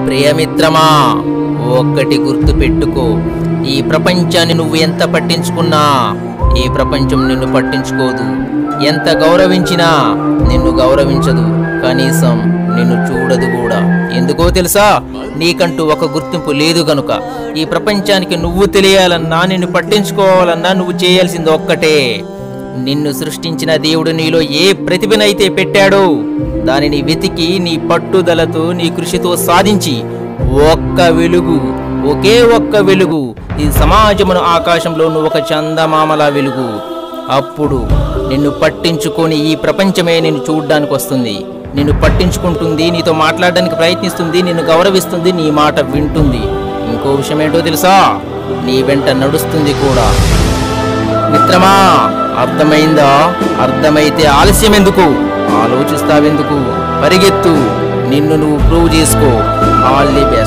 ప్రియమిత్రమా ఒక్కటి గుర్తు పెట్టుకో ఈ ప్రపంచాన్ని నువ్వు ఎంత పట్టించుకున్నా ఈ ప్రపంచం నిన్ను పట్టించుకోదు ఎంత గౌరవించినా నిన్ను గౌరవించదు కనీసం నిన్ను చూడదు కూడా ఎందుకో తెలుసా నీకంటూ ఒక గుర్తింపు లేదు గనుక ఈ ప్రపంచానికి నువ్వు తెలియాలన్నా నిన్ను పట్టించుకోవాలన్నా నువ్వు చేయాల్సింది ఒక్కటే నిన్ను సృష్టించిన దేవుడు నీలో ఏ ప్రతిభనైతే పెట్టాడో దానిని వెతికి నీ పట్టుదలతో నీ కృషితో సాధించి ఒక్క వెలుగు ఒకే ఒక్క వెలుగు ఈ సమాజమును ఆకాశంలో నువ్వు ఒక చందమామలా వెలుగు అప్పుడు నిన్ను పట్టించుకొని ఈ ప్రపంచమే నిన్ను చూడ్డానికి వస్తుంది నిన్ను పట్టించుకుంటుంది నీతో మాట్లాడడానికి ప్రయత్నిస్తుంది నిన్ను గౌరవిస్తుంది నీ మాట వింటుంది ఇంకో విషయం ఏంటో తెలుసా నీ వెంట నడుస్తుంది కూడా మిత్రమా అర్థమైందా అర్థమైతే ఆలస్యం ఎందుకు ఆలోచిస్తావెందుకు పరిగెత్తు నిన్ను నువ్వు ప్రూవ్ చేసుకో ఆల్ ది బెస్ట్